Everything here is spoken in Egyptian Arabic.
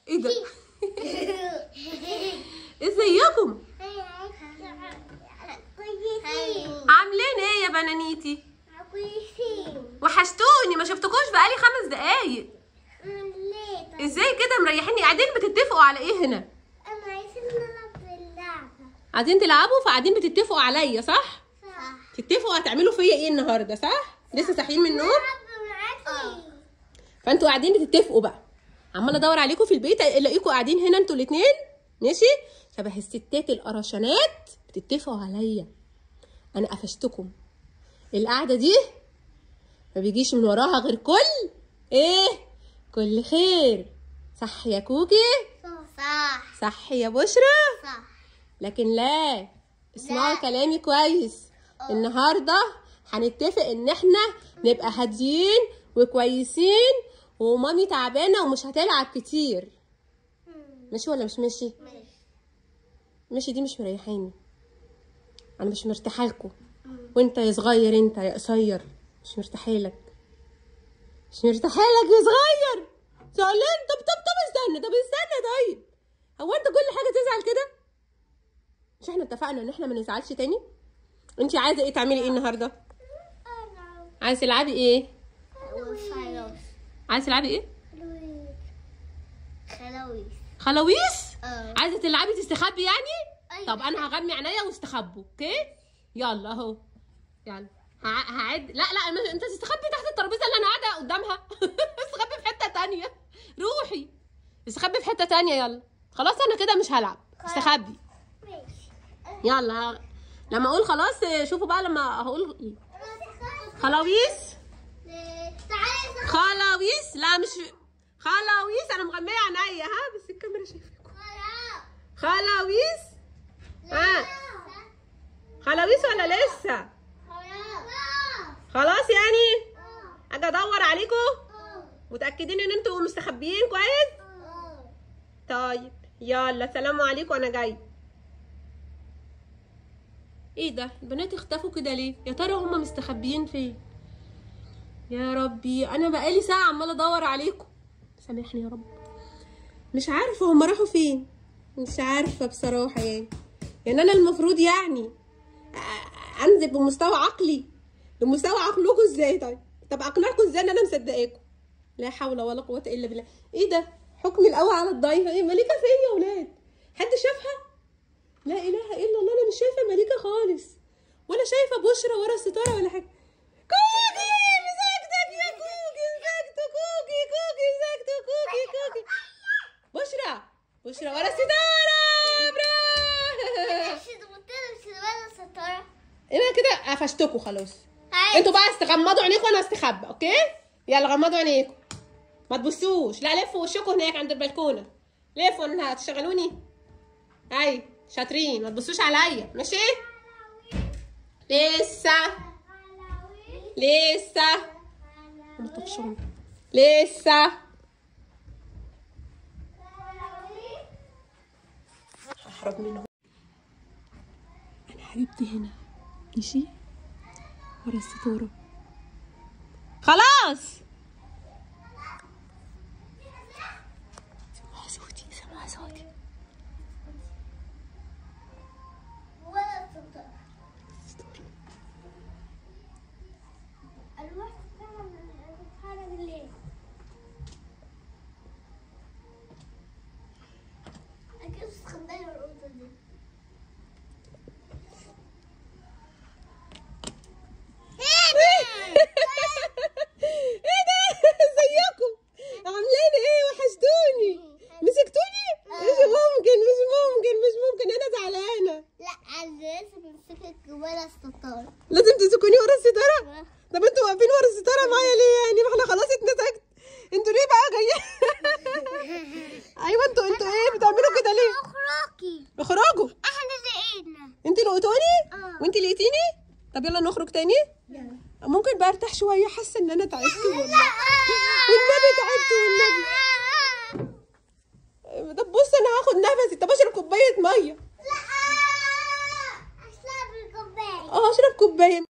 ايه ده ازيكم عاملين ايه يا بنانيتي وحشتوني ما شفتكوش بقالي خمس دقايق ازاي كده مريحيني قاعدين بتتفقوا على ايه هنا قاعدين تلعبوا فقاعدين بتتفقوا عليا صح تتفقوا هتعملوا فيا ايه النهارده صح لسه صاحيين من النوم فانتوا قاعدين بتتفقوا بقى عمال ادور عليكم في البيت الاقيكم قاعدين هنا انتوا الاثنين ماشي شبه الستات القرشانات بتتفقوا عليا انا قفشتكم القعده دي ما بيجيش من وراها غير كل ايه كل خير صح يا كوكي صح صح يا بشرى صح لكن لا اسمعوا لا. كلامي كويس النهارده هنتفق ان احنا نبقى هاديين وكويسين ومامي تعبانه ومش هتلعب كتير ماشي ولا مش ماشي ماشي دي مش مريحاني انا مش مرتاحه لكم وانت يا صغير انت يا قصير مش مرتاحه لك مش مرتاحه لك يا صغير زعلان طب طب طب استنى طب استنى طيب هو انت كل حاجه تزعل كده مش احنا اتفقنا ان احنا ما نزعلش تاني انت عايزه ايه تعملي ايه النهارده عايزه تلعبي ايه وخلاص عايزه تلعبي ايه خلاويص خلاويص اه عايزه تلعبي تستخبي يعني أيوة. طب انا هغمي عينيا واستخبوا اوكي يلا اهو يلا هع- هعد لا لا مش- انت تستخبي تحت الترابيزه اللي انا قاعده قدامها استخبي في حته تانية روحي استخبي في حته تانية يلا خلاص انا كده مش هلعب استخبي يلا ه- لما اقول خلاص شوفوا بقى لما هقول إيه. خلاويص تعالي خلاويص لا مش خلاويص انا مغميه عينيا ها بس الكاميرا شايفاكم خلاويص ها خلاويص ولا لسه خلاص يعني اجي ادور عليكم متاكدين ان انتوا مستخبيين كويس طيب يلا سلام عليكم انا جاي ايه ده البنات اختفوا كده ليه يا ترى هما مستخبيين فين يا ربي انا بقالي ساعه عماله ادور عليكم سامحني يا رب مش عارفه هما راحوا فين مش عارفه بصراحه يعني يعني انا المفروض يعني أ- انزل بمستوى عقلي لمستوى عقلكم ازاي طيب طب اقنعكم ازاي ان انا مصدقاكم لا حول ولا قوه الا بالله ايه ده حكم القوي على الضعيفه ايه مليكه فين يا ولاد حد شافها لا اله الا الله انا مش شايفه مليكه خالص ولا شايفه بشرى ورا الستاره ولا حاجه كوكي مسكتك يا كوكي مسكت كوكي كوكي مسكت كوكي كوكي بشرى بشرى ورا الستاره برافو انا كده قفشتكم خلاص انتوا بقى استغمضوا عينيكم وانا استخبى اوكي يلا غمضوا عينيكم ما تبصوش لا لفوا وشكم هناك عند البلكونه لفوا انها هتشغلوني اي شاطرين ما تبصوش عليا ماشي لسه لسه ما تطفشوني لسه ههرب منهم انا حبيبتي هنا ماشي ورا الستاره خلاص سمعوا صوتي سمعوا صوتي ايه ده ازيكم عاملين ايه وحشتوني مسكتوني مش ممكن مش ممكن مش ممكن انا زعلانه لا انا لازم امسكك ولا الستار لازم تمسكوني ورا الستاره طب انتوا واقفين ورا الستاره معايا ليه يعني ما احنا خلاص اتنسكت انتوا ليه بقى جايين ايوه انتوا انتوا ايه بتعملوا كده ليه اخراكي اخرجوا احنا زقينا انت لقيتوني اه. وانت لقيتيني طب يلا نخرج تاني ممكن بقى ارتاح شويه حاسه ان انا تعبت والله والنبي تعبت والنبي طب بص انا هاخد نفسي طب اشرب كوبايه ميه لا اشرب الكوبايه اه اشرب كوبايه